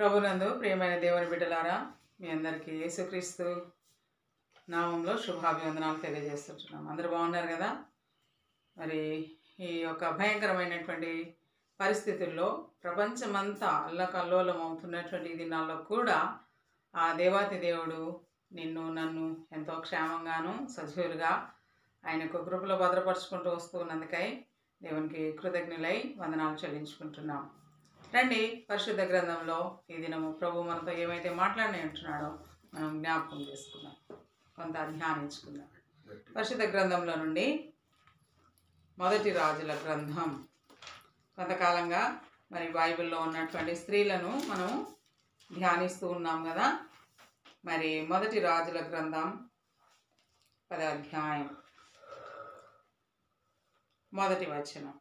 ప్రభునందు ప్రియమైన దేవుని బిడ్డలారా మీ అందరికీ యేసుక్రీస్తు నామంలో శుభాభివందనాలు తెలియజేస్తుంటున్నాం అందరూ బాగున్నారు కదా మరి ఈ యొక్క భయంకరమైనటువంటి పరిస్థితుల్లో ప్రపంచమంతా అల్లకల్లోలం అవుతున్నటువంటి ఈ దినాల్లో కూడా ఆ దేవాతి దేవుడు నిన్ను నన్ను ఎంతో క్షేమంగాను సజీవులుగా ఆయనకు కృపలో భద్రపరుచుకుంటూ వస్తూ ఉన్నందుకై దేవునికి కృతజ్ఞులై వందనాలు చెల్లించుకుంటున్నాం రండి పరిశుద్ధ గ్రంథంలో ఈ దినము ప్రభు మనతో ఏమైతే మాట్లాడి ఉంటున్నాడో మనం జ్ఞాపకం చేసుకుందాం కొంత ధ్యానించుకుందాం పరిశుద్ధ గ్రంథంలో నుండి మొదటి రాజుల గ్రంథం కొంతకాలంగా మరి బైబిల్లో ఉన్నటువంటి స్త్రీలను మనం ధ్యానిస్తూ ఉన్నాం కదా మరి మొదటి రాజుల గ్రంథం పద అధ్యాయం మొదటి వచనం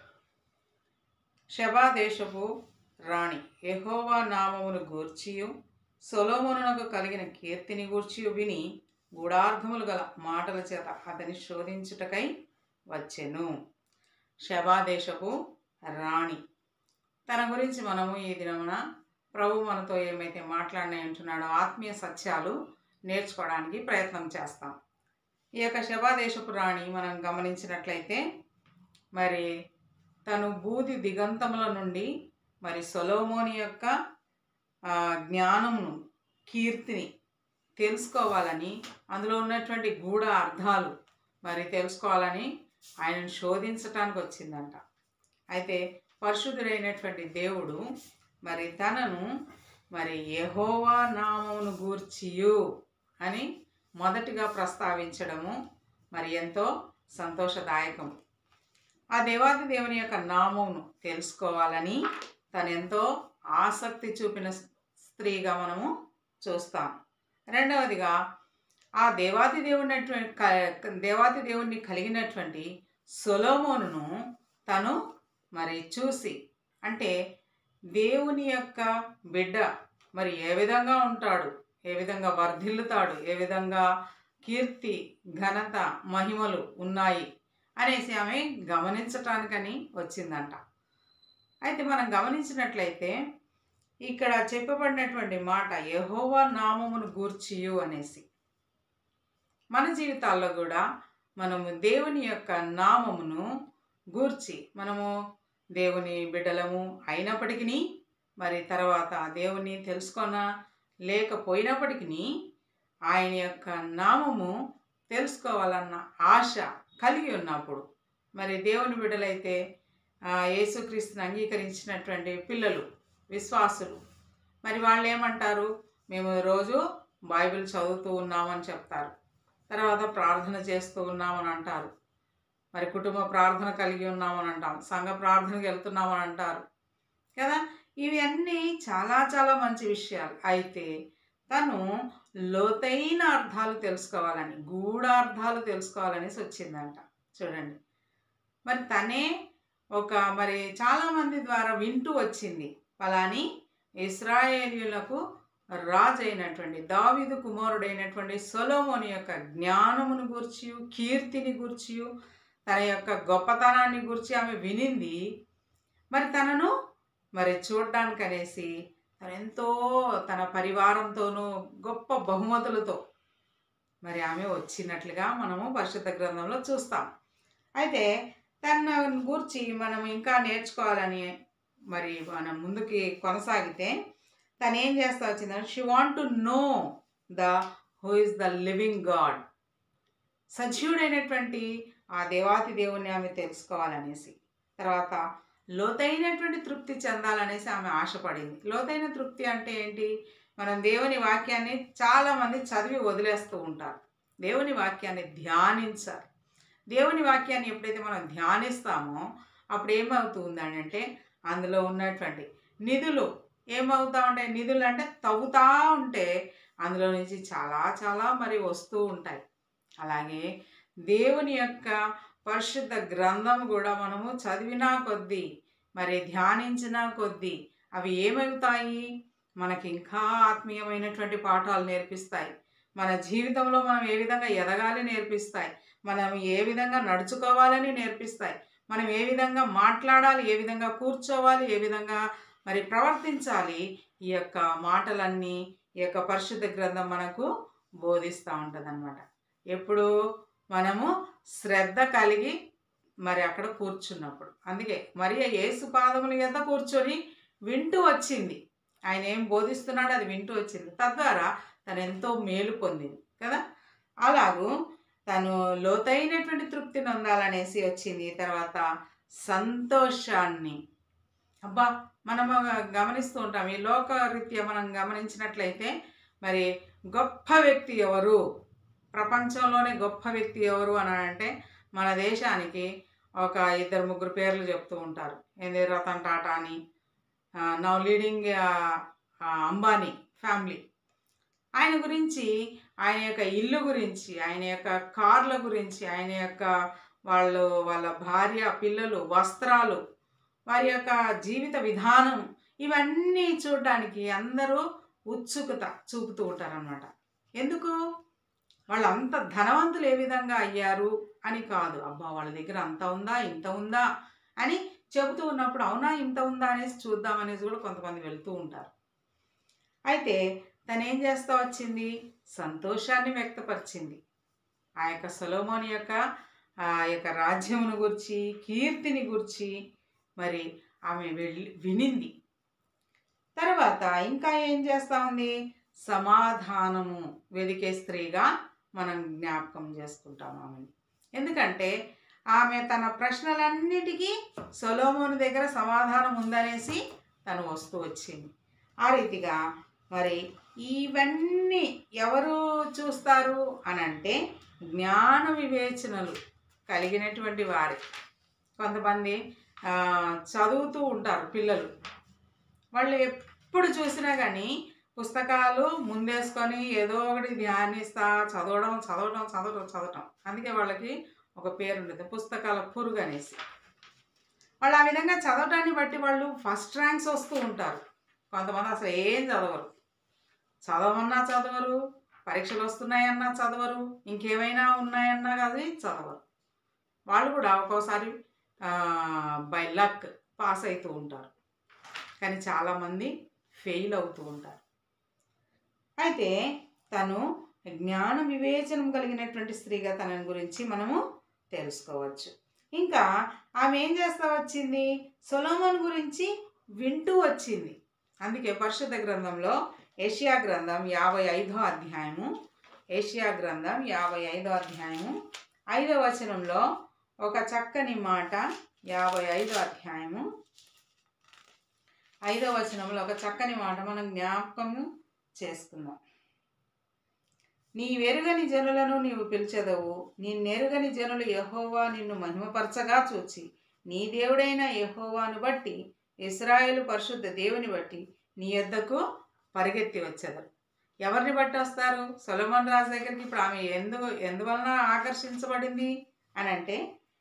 షబా దేశపు రాణి యెహోవా నామమును గూర్చియు సొలోమోనునకు కలిగిన కీర్తిని గూర్చియు విని గూఢార్థములు గల మాటల చేత అతని శోధించుటకై వచ్చెను షబా దేశపు రాణి తన గురించి మనము ఈ దినమున ప్రభు మనతో ఏమైతే మాట్లాడిన ఉంటున్నాడో ఆత్మీయ సత్యాలు నేర్చుకోవడానికి ప్రయత్నం చేస్తాం ఈ యొక్క శబాదేశపు రాణి మనం గమనించినట్లయితే మరి తను బూది దిగంతముల నుండి మరి సొలోమోని యొక్క ఆ, జ్ఞానమును కీర్తిని తెలుసుకోవాలని అందులో ఉన్నటువంటి గూఢ అర్థాలు మరి తెలుసుకోవాలని ఆయనను శోధించటానికి వచ్చిందంట అయితే పరిశుద్ధుడైనటువంటి దేవుడు మరి తనను మరి యెహోవా నామమును గూర్చియు అని మొదటిగా ప్రస్తావించడము మరి ఎంతో సంతోషదాయకం ఆ దేవాది దేవుని యొక్క నామమును తెలుసుకోవాలని తను ఎంతో ఆసక్తి చూపిన స్త్రీగా మనము చూస్తాం రెండవదిగా ఆ దేవాది దేవుడినటువంటి క- దేవాది దేవుణ్ణి కలిగినటువంటి సొలోమోనును తను మరి చూసి అంటే దేవుని యొక్క బిడ్డ మరి ఏ విధంగా ఉంటాడు ఏ విధంగా వర్ధిల్లుతాడు ఏ విధంగా కీర్తి ఘనత మహిమలు ఉన్నాయి అనేసి ఆమె గమనించటానికని వచ్చిందంట అయితే మనం గమనించినట్లయితే ఇక్కడ చెప్పబడినటువంటి మాట యెహోవా నామమును గూర్చియు అనేసి మన జీవితాల్లో కూడా మనము దేవుని యొక్క నామమును గూర్చి మనము దేవుని బిడ్డలము అయినప్పటికీ మరి తర్వాత దేవుని తెలుసుకొన లేకపోయినప్పటికీ ఆయన యొక్క నామము తెలుసుకోవాలన్న ఆశ కలిగి ఉన్నప్పుడు మరి దేవుని బిడ్డలైతే ఆ, యేసుక్రీస్తుని అంగీకరించినటువంటి పిల్లలు విశ్వాసులు మరి వాళ్ళు ఏమంటారు మేము రోజు బైబిల్ చదువుతూ ఉన్నామని చెప్తారు తర్వాత ప్రార్థన చేస్తూ ఉన్నామని అంటారు మరి కుటుంబ ప్రార్థన కలిగి ఉన్నామని అంటాం సంఘ ప్రార్థనకి వెళ్తున్నామని అంటారు కదా ఇవి అన్నీ చాలా చాలా మంచి విషయాలు అయితే తను లోతైన అర్థాలు తెలుసుకోవాలని గూఢార్థాలు తెలుసుకోవాలనేసి వచ్చిందంట చూడండి మరి తనే ఒక మరి చాలామంది ద్వారా వింటూ వచ్చింది ఫలాని ఇస్రాయేలీయులకు రాజు అయినటువంటి దావీదు కుమారుడైనటువంటి సొలోమోని యొక్క జ్ఞానమును గూర్చి కీర్తిని గూర్చి తన యొక్క గొప్పతనాన్ని గురించి ఆమె వినింది మరి తనను మరి చూడడానికి అనేసి తను ఎంతో తన పరివారంతోనూ గొప్ప బహుమతులతో మరి ఆమె వచ్చినట్లుగా మనము పరిశుద్ధ గ్రంథంలో చూస్తాం అయితే తన గురించి మనం ఇంకా నేర్చుకోవాలని మరి మనం ముందుకి కొనసాగితే తను ఏం చేస్తా వచ్చిందంటే she want to know the who is the living god సజీవుడైనటువంటి ఆ దేవాతి దేవుణ్ణి ఆమె తెలుసుకోవాలనేసి తర్వాత లోతైనటువంటి తృప్తి చెందాలనేసి ఆమె ఆశపడింది లోతైన తృప్తి అంటే ఏంటి మనం దేవుని వాక్యాన్ని చాలామంది చదివి వదిలేస్తూ ఉంటారు దేవుని వాక్యాన్ని ధ్యానించాలి దేవుని వాక్యాన్ని ఎప్పుడైతే మనం ధ్యానిస్తామో అప్పుడు ఏమవుతుంది అంటే అందులో ఉన్నటువంటి నిధులు ఏమవుతా ఉంటాయి నిధులు అంటే తవ్వుతా ఉంటే అందులో నుంచి చాలా చాలా మరి వస్తూ ఉంటాయి అలాగే దేవుని యొక్క పరిశుద్ధ గ్రంథం కూడా మనము చదివినా కొద్దీ మరి ధ్యానించినా కొద్దీ అవి ఏమవుతాయి మనకి ఇంకా ఆత్మీయమైనటువంటి పాఠాలు నేర్పిస్తాయి మన జీవితంలో మనం ఏ విధంగా ఎదగాలి నేర్పిస్తాయి మనం ఏ విధంగా నడుచుకోవాలని నేర్పిస్తాయి మనం ఏ విధంగా మాట్లాడాలి ఏ విధంగా కూర్చోవాలి ఏ విధంగా మరి ప్రవర్తించాలి ఈ యొక్క మాటలన్నీ ఈ యొక్క పరిశుద్ధ గ్రంథం మనకు బోధిస్తూ ఉంటుంది ఎప్పుడు మనము శ్రద్ధ కలిగి మరి అక్కడ కూర్చున్నప్పుడు అందుకే మరి యేసు పాదముల యొద్ద కూర్చొని వింటూ వచ్చింది ఆయన ఏం బోధిస్తున్నాడో అది వింటూ వచ్చింది తద్వారా తను ఎంతో మేలు పొందింది కదా అలాగూ తను లోతైనటువంటి తృప్తిని పొందాలనేసి వచ్చింది తర్వాత సంతోషాన్ని అబ్బా మనం గమనిస్తూ ఉంటాం ఈ లోకరీత్యా మనం గమనించినట్లయితే మరి గొప్ప వ్యక్తి ఎవరు ప్రపంచంలోనే గొప్ప వ్యక్తి ఎవరు అని అంటే మన దేశానికి ఒక ఇద్దరు ముగ్గురు పేర్లు చెప్తూ ఉంటారు ఏంది రతన్ టాటా అని నౌ లీడింగ్ అంబానీ ఫ్యామిలీ ఆయన గురించి ఆయన యొక్క ఇల్లు గురించి ఆయన యొక్క కార్ల గురించి ఆయన యొక్క వాళ్ళు వాళ్ళ భార్య పిల్లలు వస్త్రాలు వారి యొక్క జీవిత విధానం ఇవన్నీ చూడడానికి అందరూ ఉత్సుకత చూపుతూ ఉంటారనమాట ఎందుకు వాళ్ళు అంత ధనవంతులు ఏ విధంగా అయ్యారు అని కాదు అబ్బా వాళ్ళ దగ్గర అంత ఉందా ఇంత ఉందా అని చెబుతూ ఉన్నప్పుడు అవునా ఇంత ఉందా అనేసి చూద్దామనేసి కూడా కొంతమంది వెళ్తూ ఉంటారు అయితే తను ఏం చేస్తా వచ్చింది సంతోషాన్ని వ్యక్తపరిచింది ఆ యొక్క సొలోమోని యొక్క ఆ యొక్క రాజ్యమును గురించి కీర్తిని గురించి మరి ఆమె వెళ్ళి వినింది తర్వాత ఇంకా ఏం చేస్తా ఉంది సమాధానము వెదికే స్త్రీగా మనం జ్ఞాపకం చేసుకుంటాం ఆమెని ఎందుకంటే ఆమె తన ప్రశ్నలన్నిటికీ సొలోమోని దగ్గర సమాధానం ఉందనేసి తను వస్తూ వచ్చింది ఆ రీతిగా మరి ఇవన్నీ ఎవరు చూస్తారు అని అంటే జ్ఞాన వివేచనలు కలిగినటువంటి వారి కొంతమంది ఆ, చదువుతూ ఉంటారు పిల్లలు వాళ్ళు ఎప్పుడు చూసినా కానీ పుస్తకాలు ముందేసుకొని ఏదో ఒకటి ధ్యానిస్తా చదవడం చదవడం చదవడం చదవటం అందుకే వాళ్ళకి ఒక పేరు ఉంటుంది పుస్తకాల పురుగు అనేసి వాళ్ళు ఆ విధంగా చదవటాన్ని బట్టి వాళ్ళు ఫస్ట్ ర్యాంక్స్ వస్తూ ఉంటారు కొంతమంది అసలు ఏం చదవరు చదవమన్నా చదవరు పరీక్షలు వస్తున్నాయన్నా చదవరు ఇంకేమైనా ఉన్నాయన్నా కానీ చదవరు వాళ్ళు కూడా ఒక్కోసారి బై లక్ పాస్ అవుతూ ఉంటారు కానీ చాలామంది ఫెయిల్ అవుతూ ఉంటారు అయితే తను జ్ఞాన వివేచనం కలిగినటువంటి స్త్రీగా తన గురించి మనము తెలుసుకోవచ్చు ఇంకా ఆమె ఏం చేస్తా వచ్చింది సొలోమోన్ గురించి వింటూ వచ్చింది అందుకే పరిశుద్ధ గ్రంథంలో ఏషియా గ్రంథం యాభై ఐదో అధ్యాయము ఏషియా గ్రంథం యాభై ఐదో అధ్యాయము ఐదో వచనంలో ఒక చక్కని మాట యాభై ఐదో అధ్యాయము ఐదో వచనంలో ఒక చక్కని మాట మనం జ్ఞాపకము చేసుకుందాం నీ వెరుగని జనులను నీవు పిలిచెదవు నీ నెరుగని జనులు యహోవా నిన్ను మహిమపరచగా చూచి నీ దేవుడైన యహోవాను బట్టి ఇస్రాయేలు పరిశుద్ధ దేవుని బట్టి నీ యొద్దకు పరిగెత్తి వచ్చేదారు ఎవరిని బట్టి వస్తారు సొలమన్ రాజు దగ్గరికి ఇప్పుడు ఆమె ఎందు ఎందువలన ఆకర్షించబడింది అని అంటే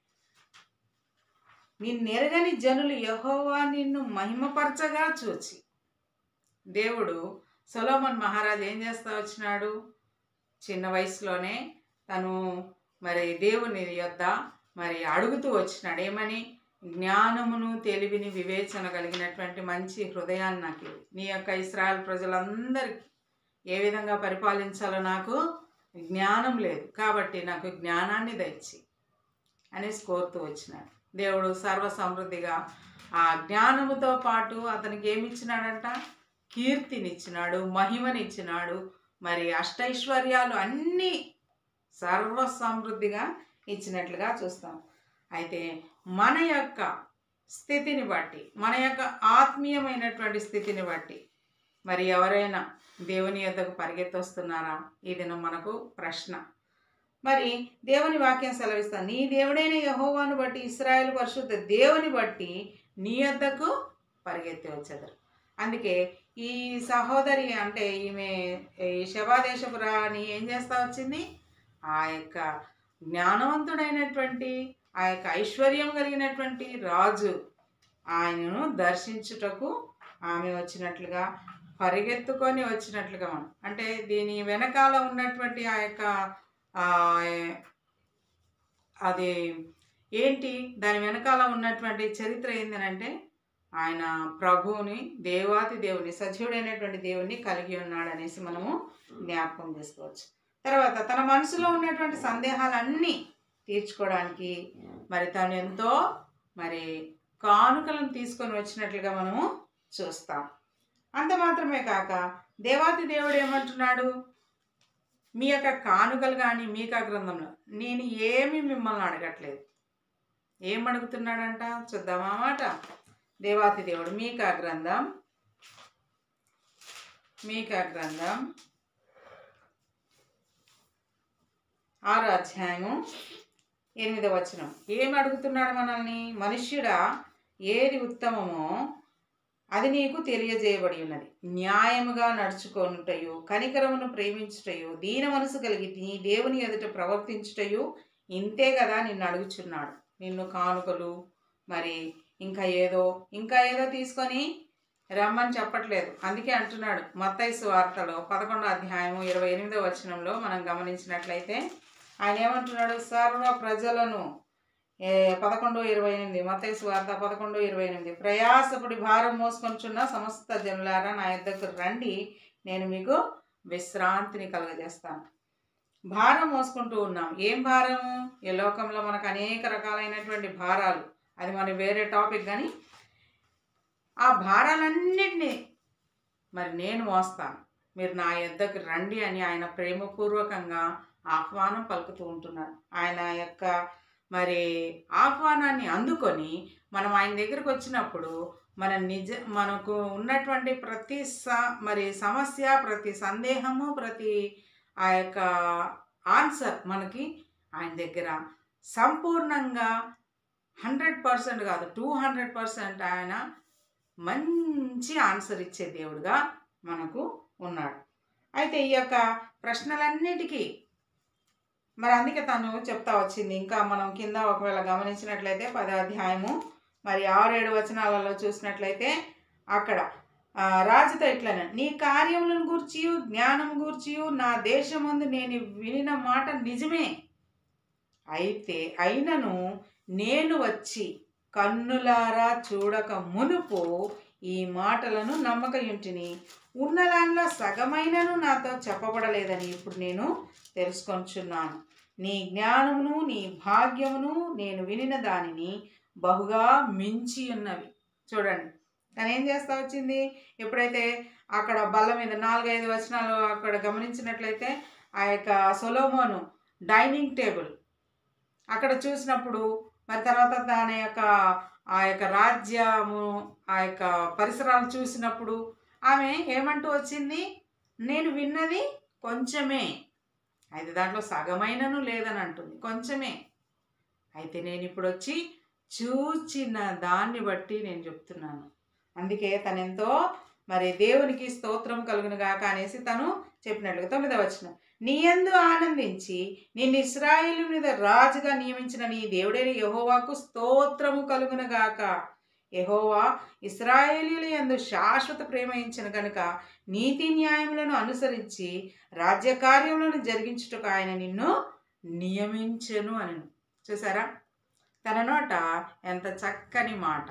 నిన్నెరగని జనులు యహోవా నిన్ను మహిమపరచగా చూచి దేవుడు సొలోమన్ మహారాజు ఏం చేస్తా వచ్చినాడు చిన్న వయసులోనే తను మరి దేవుని యొద్ద మరి అడుగుతూ వచ్చినాడు ఏమని జ్ఞానమును తెలివిని వివేచన కలిగినటువంటి మంచి హృదయాన్ని నాకు ఇవ్వు. నీ యొక్క ఇస్రాయల్ ప్రజలందరికీ ఏ విధంగా పరిపాలించాలో నాకు జ్ఞానం లేదు కాబట్టి నాకు జ్ఞానాన్ని దయచి అనేసి కోరుతూ వచ్చినాడు దేవుడు సర్వ సమృద్ధిగా ఆ జ్ఞానముతో పాటు అతనికి ఏమి ఇచ్చినాడంట కీర్తినిచ్చినాడు మహిమనిచ్చినాడు మరి అష్టైశ్వర్యాలు అన్నీ సర్వ సమృద్ధిగా ఇచ్చినట్లుగా చూస్తాం అయితే మన యొక్క స్థితిని బట్టి మన యొక్క ఆత్మీయమైనటువంటి స్థితిని బట్టి మరి ఎవరైనా దేవుని యొద్దకు పరిగెత్తొస్తున్నారా ఈ దినం మనకు ప్రశ్న మరి దేవుని వాక్యం సెలవిస్తాను నీ దేవుడైన యహోవాను బట్టి ఇస్రాయేల్ పరిశుద్ధ దేవుని బట్టి నీ యొద్దకు పరిగెత్తి వచ్చేదారు అందుకే ఈ సహోదరి అంటే ఈమె ఈ శబాదేశపు రాణి ఏం చేస్తా వచ్చింది ఆ యొక్క జ్ఞానవంతుడైనటువంటి ఆ యొక్క ఐశ్వర్యం కలిగినటువంటి రాజు ఆయనను దర్శించుటకు ఆమె వచ్చినట్లుగా పరిగెత్తుకొని వచ్చినట్లుగా మనం అంటే దీని వెనకాల ఉన్నటువంటి ఆ యొక్క ఆ, అది ఏంటి దాని వెనకాల ఉన్నటువంటి చరిత్ర ఏంటంటే ఆయన ప్రభువుని దేవాతి దేవుని సజీవుడైనటువంటి దేవుని కలిగి ఉన్నాడు అనేసి మనము జ్ఞాపకం చేసుకోవచ్చు తర్వాత తన మనసులో ఉన్నటువంటి సందేహాలన్నీ తీర్చుకోవడానికి మరి తను ఎంతో మరి కానుకలను తీసుకొని వచ్చినట్లుగా మనము చూస్తాం అంత మాత్రమే కాక దేవాతి దేవుడు ఏమంటున్నాడు మీ యొక్క కానుకలు కానీ మీకా గ్రంథంలో నేను ఏమి మిమ్మల్ని అడగట్లేదు ఏం అడుగుతున్నాడంట చూద్దామా మాట దేవాతి దేవుడు మీకా గ్రంథం మీకా గ్రంథం ఆరో అధ్యాయము ఎనిమిదవ వచనం ఏం అడుగుతున్నాడు మనల్ని మనుష్యుడా ఏది ఉత్తమమో అది నీకు తెలియజేయబడి ఉన్నది న్యాయముగా నడుచుకొనుటయు కనికరమును ప్రేమించుటయు దీన మనసు కలిగి నీ దేవుని ఎదుట ప్రవర్తించుటయు ఇంతే కదా నిన్ను అడుగుచున్నాడు నిన్ను కానుకలు మరి ఇంకా ఏదో ఇంకా ఏదో తీసుకొని రమ్మని చెప్పట్లేదు అందుకే అంటున్నాడు మత్తైసు వార్తలో పదకొండో అధ్యాయము ఇరవై ఎనిమిదో వచనంలో మనం గమనించినట్లయితే ఆయన ఏమంటున్నాడు సర్వ ప్రజలను ఏ పదకొండు ఇరవై ఎనిమిది మతేసు వార్త పదకొండు ఇరవై ఎనిమిది ప్రయాసపడి భారం మోసుకొంచున్న సమస్త జనులారా నా యొద్దకు రండి నేను మీకు విశ్రాంతిని కలుగజేస్తాను భారం మోసుకుంటూ ఉన్నాం ఏం భారము ఈ లోకంలో మనకు అనేక రకాలైనటువంటి భారాలు అది మన వేరే టాపిక్ కానీ ఆ భారాలన్నింటినీ మరి నేను మోస్తాను మీరు నా యొద్దకు రండి అని ఆయన ప్రేమపూర్వకంగా ఆహ్వానం పలుకుతూ ఉంటున్నాడు ఆయన యొక్క మరి ఆహ్వానాన్ని అందుకొని మనం ఆయన దగ్గరకు వచ్చినప్పుడు మన నిజ మనకు ఉన్నటువంటి ప్రతి స మరి సమస్య ప్రతి సందేహము ప్రతి ఆ యొక్క ఆన్సర్ మనకి ఆయన దగ్గర సంపూర్ణంగా హండ్రెడ్ పర్సెంట్ కాదు టూ హండ్రెడ్ పర్సెంట్ ఆయన మంచి ఆన్సర్ ఇచ్చే దేవుడుగా మనకు ఉన్నాడు అయితే ఈ యొక్క ప్రశ్నలన్నిటికీ మరి అందుకే తను చెప్తా వచ్చింది ఇంకా మనం కింద ఒకవేళ గమనించినట్లయితే పదో అధ్యాయము మరి ఆరేడు వచనాలలో చూసినట్లయితే అక్కడ ఆ, రాజుతో ఇట్లనే నీ కార్యములను గూర్చి జ్ఞానం గూర్చి నా దేశమందు నేను వినిన మాట నిజమే అయితే అయినను నేను వచ్చి కన్నులారా చూడక మునుపు ఈ మాటలను నమ్మకయుంటిని ఉన్న దానిలో సగమైనను నాతో చెప్పబడలేదని ఇప్పుడు నేను తెలుసుకొంచున్నాను నీ జ్ఞానమును నీ భాగ్యమును నేను వినిన దానిని బహుగా మించి ఉన్నవి చూడండి తను ఏం చేస్తా వచ్చింది ఎప్పుడైతే అక్కడ బల్ల మీద నాలుగైదు వచనాలు అక్కడ గమనించినట్లయితే ఆ యొక్క సొలోమోను డైనింగ్ టేబుల్ అక్కడ చూసినప్పుడు మరి తర్వాత దాని యొక్క ఆ యొక్క రాజ్యము ఆ యొక్క పరిసరాలు చూసినప్పుడు ఆమె ఏమంటూ వచ్చింది నేను విన్నది కొంచెమే అయితే దాంట్లో సగమైనను లేదని అంటుంది కొంచెమే అయితే నేను ఇప్పుడు వచ్చి చూచిన దాన్ని బట్టి నేను చెప్తున్నాను అందుకే తను ఎంతో మరి దేవునికి స్తోత్రం కలుగును గాక అనేసి తను చెప్పినట్లుగా తొమ్మిదవ వచ్చిన నీ యందు ఆనందించి నిన్ను ఇస్రాయేలు మీద రాజుగా నియమించిన నీ దేవుడైన యహోవాకు స్తోత్రము కలుగును గాక యహోవా ఇస్రాయేలీల యందు శాశ్వత ప్రేమ ఇచ్చిన కనుక నీతి న్యాయములను అనుసరించి రాజ్య కార్యములను జరిగించుటకు ఆయన నిన్ను నియమించెను అని చూసారా తన నోట ఎంత చక్కని మాట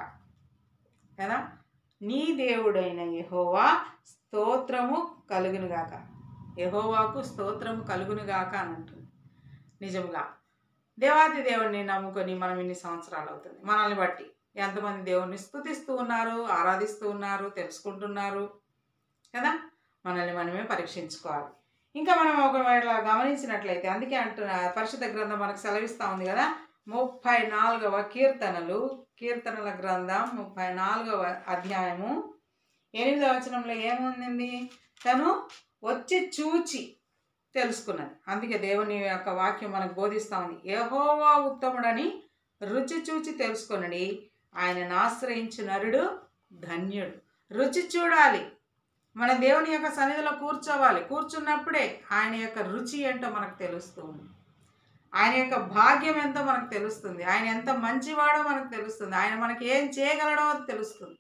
కదా నీ దేవుడైన యహోవా స్తోత్రము కలుగునుగాక యహోవాకు స్తోత్రము కలుగునుగాక అని అంటుంది నిజముగా దేవాది దేవుడిని నమ్ముకొని మనం ఇన్ని సంవత్సరాలు అవుతుంది మనల్ని బట్టి ఎంతమంది దేవుణ్ణి స్తుతిస్తూ ఉన్నారు ఆరాధిస్తూ ఉన్నారు తెలుసుకుంటున్నారు కదా మనల్ని మనమే పరీక్షించుకోవాలి ఇంకా మనం ఒకవేళ గమనించినట్లయితే అందుకే అంటున్న పరిశుద్ధ గ్రంథం మనకు సెలవిస్తూ ఉంది కదా ముప్పై నాలుగవ కీర్తనలు కీర్తనల గ్రంథం ముప్పై నాలుగవ అధ్యాయము ఎనిమిదవ వచనంలో ఏముంది తను వచ్చి చూచి తెలుసుకున్నది అందుకే దేవుని యొక్క వాక్యం మనకు బోధిస్తూ ఉంది యహోవా ఉత్తముడని రుచి చూచి తెలుసుకొనడి ఆయనను ఆశ్రయించు నరుడు ధన్యుడు రుచి చూడాలి మన దేవుని యొక్క సన్నిధిలో కూర్చోవాలి కూర్చున్నప్పుడే ఆయన యొక్క రుచి ఏంటో మనకు తెలుస్తుంది ఆయన యొక్క భాగ్యం ఎంతో మనకు తెలుస్తుంది ఆయన ఎంత మంచివాడో మనకు తెలుస్తుంది ఆయన మనకి ఏం చేయగలడో అది తెలుస్తుంది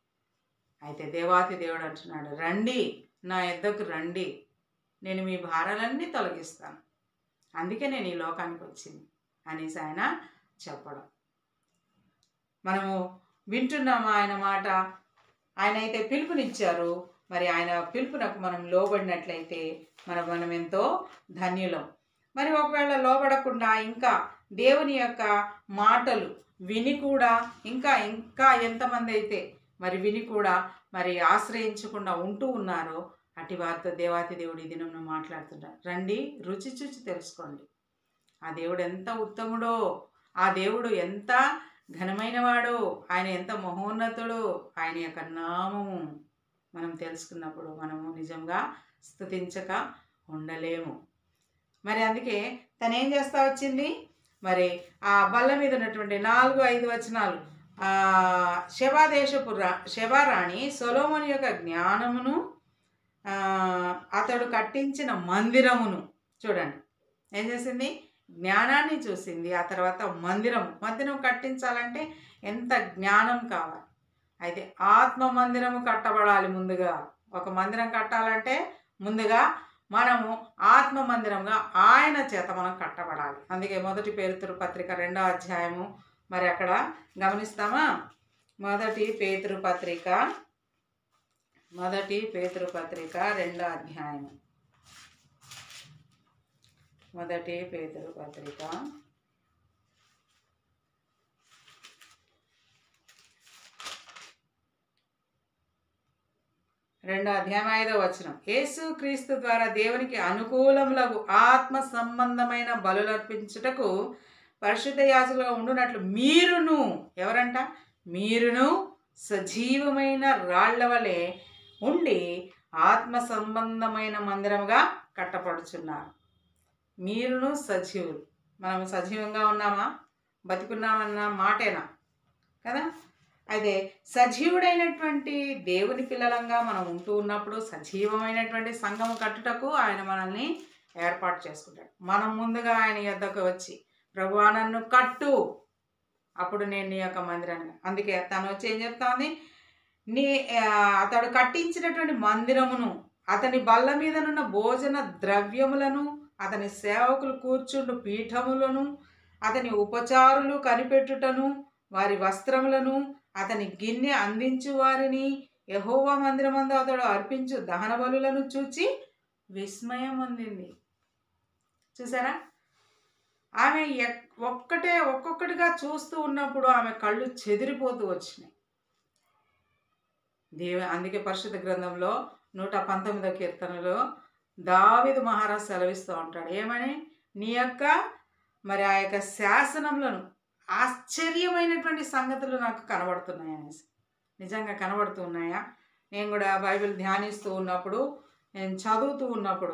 అయితే దేవాతి దేవుడు అంటున్నాడు రండి నా ఎద్దకు రండి నేను మీ భారాలన్నీ తొలగిస్తాను అందుకే నేను ఈ లోకానికి వచ్చింది అనేసి ఆయన చెప్పడం మనము వింటున్నామా ఆయన మాట ఆయన అయితే పిలుపునిచ్చారు మరి ఆయన పిలుపునకు మనం లోబడినట్లయితే మనం మనం ఎంతో ధన్యులం మరి ఒకవేళ లోబడకుండా ఇంకా దేవుని యొక్క మాటలు విని కూడా ఇంకా ఇంకా ఎంతమంది అయితే మరి విని కూడా మరి ఆశ్రయించకుండా ఉంటూ ఉన్నారో అటు వారితో దేవాతి దేవుడు ఈ దినంలో మాట్లాడుతుంటారు రండి రుచి చూచి తెలుసుకోండి ఆ దేవుడు ఎంత ఉత్తముడో ఆ దేవుడు ఎంత ఘనమైనవాడో ఆయన ఎంత మహోన్నతుడో ఆయన యొక్క నామము మనం తెలుసుకున్నప్పుడు మనము నిజంగా స్తుతించక ఉండలేము మరి అందుకే తను ఏం చేస్తా వచ్చింది మరి ఆ బల్ల మీద ఉన్నటువంటి నాలుగు ఐదు వచనాలు ఆ శవాదేశపు రా శవారాణి సొలోమోని యొక్క జ్ఞానమును ఆ, అతడు కట్టించిన మందిరమును చూడండి ఏం చేసింది జ్ఞానాన్ని చూసింది ఆ తర్వాత మందిరం మందిరం కట్టించాలంటే ఎంత జ్ఞానం కావాలి అయితే ఆత్మ మందిరము కట్టబడాలి ముందుగా ఒక మందిరం కట్టాలంటే ముందుగా మనము ఆత్మ మందిరంగా ఆయన చేత మనం కట్టబడాలి అందుకే మొదటి పేరుతురు పత్రిక రెండో అధ్యాయము మరి అక్కడ గమనిస్తామా మొదటి పేతురు పత్రిక మొదటి పేతురు పత్రిక రెండో అధ్యాయం మొదటి పేతురు పత్రిక రెండో అధ్యాయం ఐదో వచనం యేసు క్రీస్తు ద్వారా దేవునికి అనుకూలములకు ఆత్మ సంబంధమైన బలులర్పించుటకు పరిశుద్ధ యాజకులుగా ఉండునట్లు మీరును ఎవరంట మీరును సజీవమైన రాళ్ల వలె ఉండి ఆత్మ సంబంధమైన మందిరముగా కట్టపడుచున్నారు మీరును సజీవులు మనం సజీవంగా ఉన్నామా బతికున్నామన్న మాటేనా కదా అయితే సజీవుడైనటువంటి దేవుని పిల్లలంగా మనం ఉంటూ ఉన్నప్పుడు సజీవమైనటువంటి సంఘము కట్టుటకు ఆయన మనల్ని ఏర్పాటు చేసుకుంటాడు మనం ముందుగా ఆయన యొద్దకు వచ్చి ప్రభువా నన్ను కట్టు అప్పుడు నేను నీ యొక్క మందిరాన్ని అందుకే తను వచ్చి ఏం చెప్తాంది నీ ఆ, అతడు కట్టించినటువంటి మందిరమును అతని బల్ల మీదనున్న భోజన ద్రవ్యములను అతని సేవకులు కూర్చుండు పీఠములను అతని ఉపచారులు కనిపెట్టుటను వారి వస్త్రములను అతని గిన్నె అందించు వారిని యహోవా మందిరమందు అతడు అర్పించు దహన బలులను చూచి విస్మయం పొందింది చూసారా ఆమె ఎక్- ఒక్కటే ఒక్కొక్కటిగా చూస్తూ ఉన్నప్పుడు ఆమె కళ్ళు చెదిరిపోతూ వచ్చినాయి దేవ అందుకే పరిశుద్ధ గ్రంథంలో నూట పంతొమ్మిదో కీర్తనలో దావిదు మహారాజ్ సెలవిస్తూ ఉంటాడు ఏమని నీ యొక్క మరి ఆ యొక్క శాసనములను ఆశ్చర్యమైనటువంటి సంగతులు నాకు కనబడుతున్నాయి అనేసి నిజంగా కనబడుతూ ఉన్నాయా నేను కూడా బైబిల్ ధ్యానిస్తూ ఉన్నప్పుడు నేను చదువుతూ ఉన్నప్పుడు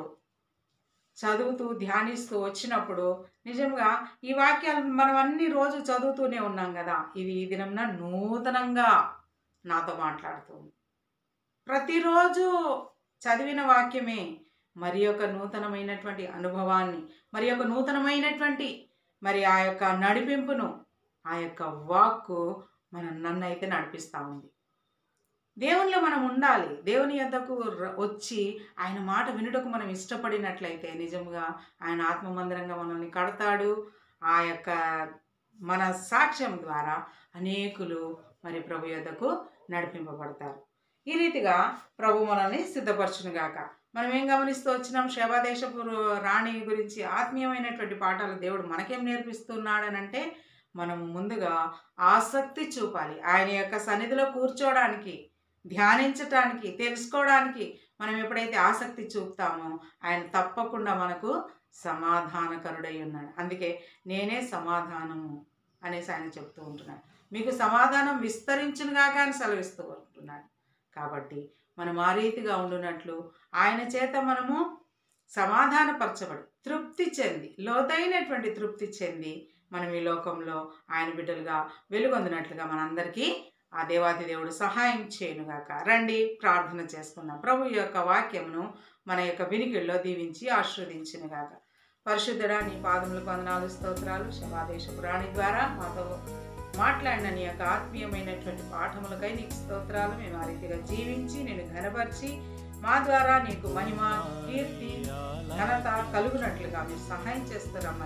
చదువుతూ ధ్యానిస్తూ వచ్చినప్పుడు నిజంగా ఈ వాక్యాలు మనం అన్ని రోజు చదువుతూనే ఉన్నాం కదా ఇది ఈ దినంన నూతనంగా నాతో మాట్లాడుతుంది ప్రతిరోజు చదివిన వాక్యమే మరి యొక్క నూతనమైనటువంటి అనుభవాన్ని మరి యొక్క నూతనమైనటువంటి మరి ఆ యొక్క నడిపింపును ఆ యొక్క వాక్కు మనం నన్ను అయితే నడిపిస్తూ ఉంది దేవునిలో మనం ఉండాలి దేవుని యొద్దకు ర- వచ్చి ఆయన మాట వినుటకు మనం ఇష్టపడినట్లయితే నిజంగా ఆయన ఆత్మమందిరంగా మనల్ని కడతాడు ఆ యొక్క మన సాక్ష్యం ద్వారా అనేకులు మరి ప్రభు యొద్దకు నడిపింపబడతారు ఈ రీతిగా ప్రభు మనల్ని సిద్ధపరచునుగాక మనం ఏం గమనిస్తూ వచ్చినాం శవాదేశపు రాణి గురించి ఆత్మీయమైనటువంటి పాఠాలు దేవుడు మనకేం నేర్పిస్తున్నాడనంటే మనము ముందుగా ఆసక్తి చూపాలి ఆయన యొక్క సన్నిధిలో కూర్చోవడానికి ధ్యానించటానికి తెలుసుకోవడానికి మనం ఎప్పుడైతే ఆసక్తి చూపుతామో ఆయన తప్పకుండా మనకు సమాధానకరుడై ఉన్నాడు అందుకే నేనే సమాధానము అనేసి ఆయన చెప్తూ ఉంటున్నాడు మీకు సమాధానం విస్తరించునుగాక అని సెలవిస్తూ ఉంటున్నాడు కాబట్టి మనం ఆ రీతిగా ఉండునట్లు ఆయన చేత మనము సమాధానపరచబడి తృప్తి చెంది లోతైనటువంటి తృప్తి చెంది మనం ఈ లోకంలో ఆయన బిడ్డలుగా వెలుగొందినట్లుగా మనందరికీ ఆ దేవాది దేవుడు సహాయం చేయనుగాక రండి ప్రార్థన చేసుకుందాం ప్రభు యొక్క వాక్యమును మన యొక్క వినికిల్లో దీవించి ఆశీర్వదించినగాక పరిశుద్ధుడా నీ పాదములకు వందనాలు స్తోత్రాలు శవాదేశ పురాణి ద్వారా మాతో మాట్లాడిన నీ యొక్క ఆత్మీయమైనటువంటి పాఠములకై నీకు స్తోత్రాలు మేము ఆ రీతిగా జీవించి నేను ఘనపరిచి మా ద్వారా నీకు మహిమ కీర్తి ఘనత కలుగునట్లుగా మీరు సహాయం చేస్తారమ్మని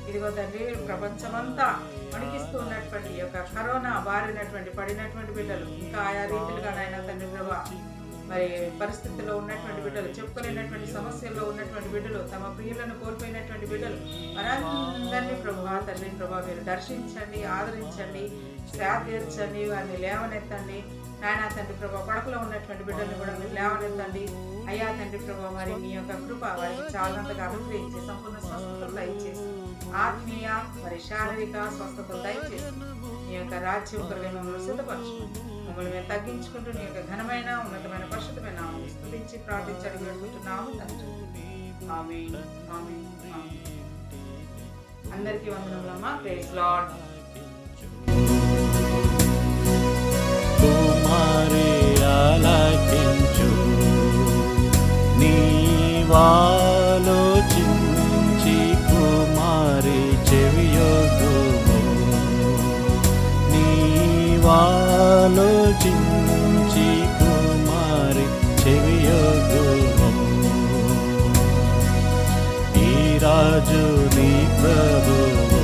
ఇదిగో తండ్రి ప్రపంచమంతా వణికిస్తూ ఉన్నటువంటి ఈ యొక్క కరోనా బారినటువంటి పడినటువంటి బిడ్డలు ఇంకా ఆయా రీతిలుగా నాయన తండ్రి ప్రభా మరి పరిస్థితుల్లో ఉన్నటువంటి బిడ్డలు చెప్పుకోలేనటువంటి సమస్యల్లో ఉన్నటువంటి బిడ్డలు తమ ప్రియులను కోల్పోయినటువంటి బిడ్డలు మనందరినీ ప్రభు తండ్రి ప్రభా మీరు దర్శించండి ఆదరించండి సేవ తీర్చండి వారిని లేవనెత్తండి నాయన తండ్రి ప్రభా పడకలో ఉన్నటువంటి బిడ్డల్ని కూడా మీరు లేవనెత్తండి అయ్యా తండ్రి ప్రభా మరి మీ యొక్క కృప వారికి చాలంతగా అనుగ్రహించి సంపూర్ణ స్వస్థతలు దయచేసి ఆత్మీయ మరి శారీరక స్వస్థతలు దయచేసి మీ యొక్క రాజ్యం కొరగా మమ్మల్ని సిద్ధపరచు మమ్మల్ని మేము తగ్గించుకుంటూ నీ యొక్క ఘనమైన ఉన్నతమైన పరిశుద్ధమైన నామమును స్తుతించి ప్రార్థించడం వేడుకుంటున్నాము తండ్రి ఆమేన్ ఆమేన్ ఆమేన్ అందరికీ వందనములమ్మా ప్రేజ్ లార్డ్ కుమారి ఆలకించు నీవాలోచించి కుమారి చెవియొగ్గుము నీవాలోచించి కుమారి చెవియొగ్గుము ఈ రాజు నీ ప్రభువు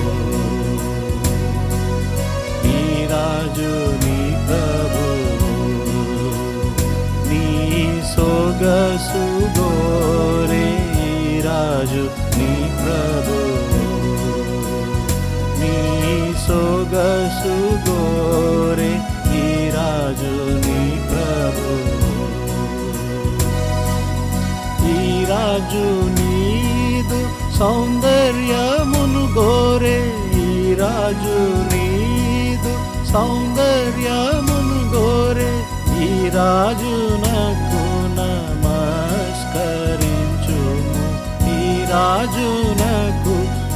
ఈ రాజు నీ ప్రభువు నీ సొగసు గోరే ఈ రాజు నీ ప్రభువు నీ సొగసు గోరే ఈ రాజు నీ ప్రభువు ఈ రాజు నీదు సౌందర్యమును గోరే ఈ రాజు నీదు సౌందర్యమును గోరే ఈ రాజు నాకు నమస్కరించుము ఈ రాజు నాకు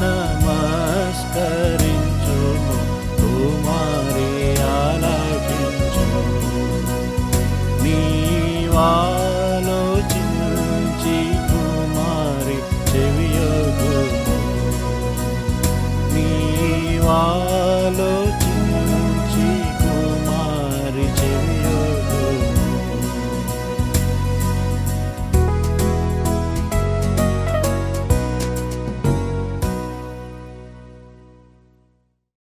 నమస్కరించుము కుమారి ఆలకించు నీవా